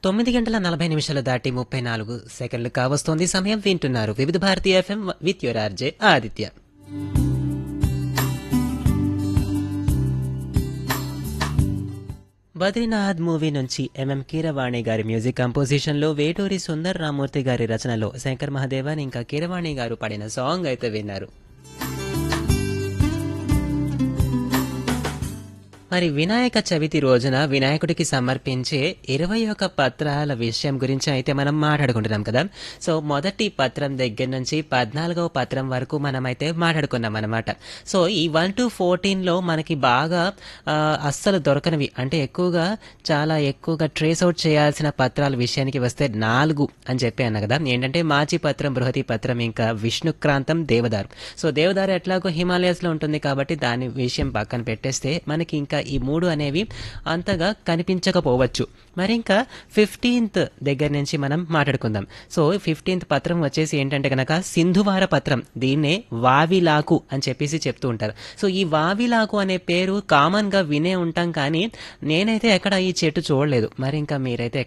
తొమ్మిది గంటల నలభై నిమిషాలు దాటి ముప్పై నాలుగు సెకండ్లు కావస్తోంది సమయం వింటున్నారు Vividh Bharati FM with your RJ Aditya Badrinath movie నుంచి ఎంఎం కీరవాణి గారి మ్యూజిక్ కంపోజిషన్ లో వేటూరి సుందర్ రామూర్తి గారి రచనలో శంకర్ మహాదేవన్ ఇంకా కీరవాణి గారు పాడిన సాంగ్ అయితే విన్నారు మరి వినాయక చవితి రోజున వినాయకుడికి సమర్పించే ఇరవై ఒక పత్రాల విషయం గురించి అయితే మనం మాట్లాడుకుంటున్నాం కదా సో మొదటి పత్రం దగ్గర నుంచి పద్నాలుగవ పత్రం వరకు మనం అయితే మాట్లాడుకున్నాం అనమాట సో ఈ వన్ టు ఫోర్టీన్లో మనకి బాగా ఆ, అస్సలు దొరకనివి అంటే ఎక్కువగా చాలా ఎక్కువగా ట్రేస్ అవుట్ చేయాల్సిన పత్రాల విషయానికి వస్తే నాలుగు అని చెప్పి అన్న కదా ఏంటంటే మాచి పత్రం బృహతి పత్రం ఇంకా విష్ణుక్రాంతం దేవదారు సో దేవదారు ఎట్లాగో హిమాలయస్లో ఉంటుంది కాబట్టి దాని విషయం పక్కన పెట్టేస్తే మనకి ఇంకా ఈ మూడు అనేవి అంతగా కనిపించకపోవచ్చు మరి ఇంకా ఫిఫ్టీన్త్ దగ్గర నుంచి మనం మాట్లాడుకుందాం సో ఫిఫ్టీన్త్ పత్రం వచ్చేసి ఏంటంటే కనుక సింధువార పత్రం దీన్నే వావిలాకు అని చెప్పేసి చెప్తూ ఉంటారు సో ఈ వావిలాకు అనే పేరు కామన్ గా వినే ఉంటాం కానీ నేనైతే ఎక్కడ ఈ చెట్టు చూడలేదు మరి ఇంకా మీరైతే